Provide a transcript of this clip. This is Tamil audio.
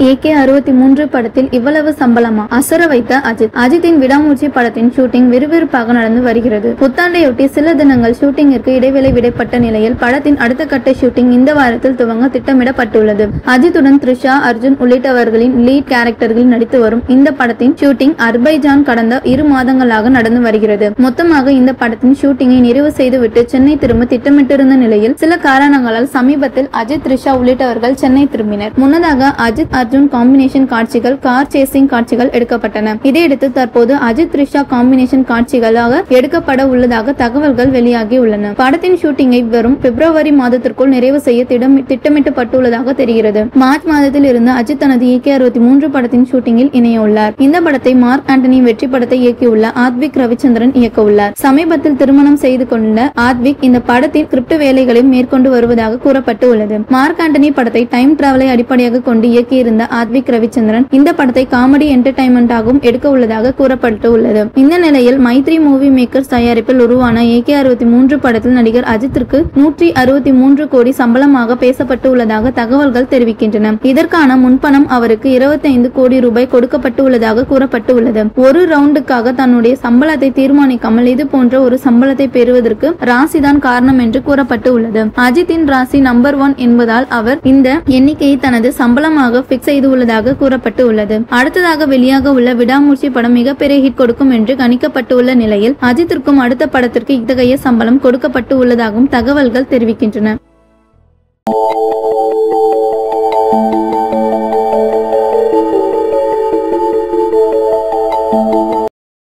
ஏகே அறுபத்தி மூன்று படத்தில் இவ்வளவு சம்பளமா அசர வைத்த அஜித் அஜித்தின் விடாமூச்சி படத்தின் ஷூட்டிங் விறுவிறுப்பாக நடந்து வருகிறது புத்தாண்டையொட்டி சில தினங்கள் ஷூட்டிங்கிற்கு இடைவேளை விடைப்பட்ட நிலையில் படத்தின் அடுத்த கட்ட ஷூட்டிங் இந்த வாரத்தில் துவங்க திட்டமிடப்பட்டுள்ளது அஜித்துடன் த்ரிஷா அர்ஜுன் உள்ளிட்டவர்களின் லீட் கேரக்டர்களில் நடித்து வரும் இந்த படத்தின் ஷூட்டிங் அர்பைஜான் கடந்த இரு மாதங்களாக நடந்து வருகிறது மொத்தமாக இந்த படத்தின் ஷூட்டிங்கை நிறைவு செய்துவிட்டு சென்னை திரும்ப திட்டமிட்டிருந்த நிலையில் சில காரணங்களால் சமீபத்தில் அஜித் த்ரிஷா உள்ளிட்டவர்கள் சென்னை திரும்பினர் முன்னதாக அஜித் அர்ஜுன் காம்பினேஷன் காட்சிகள் கார் சேசிங் காட்சிகள் எடுக்கப்பட்டன இதையடுத்து தற்போது அஜித் த்ரிஷா காம்பினேஷன் காட்சிகளாக எடுக்கப்பட உள்ளதாக தகவல்கள் வெளியாகி உள்ளன படத்தின் ஷூட்டிங்கை வரும் பிப்ரவரி மாதத்திற்குள் நிறைவு செய்ய திடம்- திட்டமிட்டப்பட்டுள்ளதாக தெரிகிறது மார்ச் மாதத்தில் இருந்து அஜித் தனது ஏகே அறுபத்தி மூன்று படத்தின் ஷூட்டிங்கில் இணைய உள்ளார் இந்த படத்தை மார்க் ஆண்டனி வெற்றி படத்தை இயக்கியுள்ள ஆத்விக் ரவிச்சந்திரன் இயக்க உள்ளார் சமீபத்தில் திருமணம் செய்து கொண்ட ஆத்விக் இந்த படத்தின் ஸ்கிரிப்ட் வேலைகளை மேற்கொண்டு வருவதாக கூறப்பட்டு உள்ளது மார்க் ஆண்டனி படத்தை டைம் டிராவலை அடிப்படையாக கொண்டு இயக்கியிருந்த ஆத்விக் ரவிச்சந்திரன் இந்த படத்தை காமெடி என்டர்டைன்மெண்டாகவும் எடுக்க உள்ளதாக கூறப்பட்டு உள்ளது இந்த நிலையில் மைத்ரி மூவி மேக்கர்ஸ் தயாரிப்பில் உருவான ஏகே அறுபத்தி மூன்று படத்தில் நடிகர் அஜித்திற்கு நூற்றி அறுபத்தி மூன்று கோடி சம்பளமாக பேசப்பட்டு உள்ளதாக தகவல்கள் தெரிவிக்கின்றன இதற்கான முன்பணம் அவருக்கு 25 கோடி ரூபாய் கொடுக்கப்பட்டு உள்ளதாக கூறப்பட்டு உள்ளது ஒரு ரவுண்டுக்காக தன்னுடைய சம்பளத்தை தீர்மானிக்காமல் இது போன்ற ஒரு சம்பளத்தை பெறுவதற்கு ராசிதான் காரணம் என்று கூறப்பட்டு உள்ளது அஜித்தின் ராசி நம்பர் ஒன் என்பதால் அவர் இந்த எண்ணிக்கையை தனது சம்பளமாக பிக்ஸ் செய்து உள்ளதாக கூறப்பட்டு உள்ளது அடுத்ததாக வெளியாக உள்ள விடாமூர்ச்சி படம் மிகப்பெரிய ஹிட் கொடுக்கும் என்று கணிக்கப்பட்டுள்ள நிலையில் அஜித்திற்கும் அடுத்த படத்திற்கு இத்தகைய சம்பளம் கொடுக்கப்பட்டு உள்ளதாகவும் தகவல்கள் தெரிவிக்கின்றன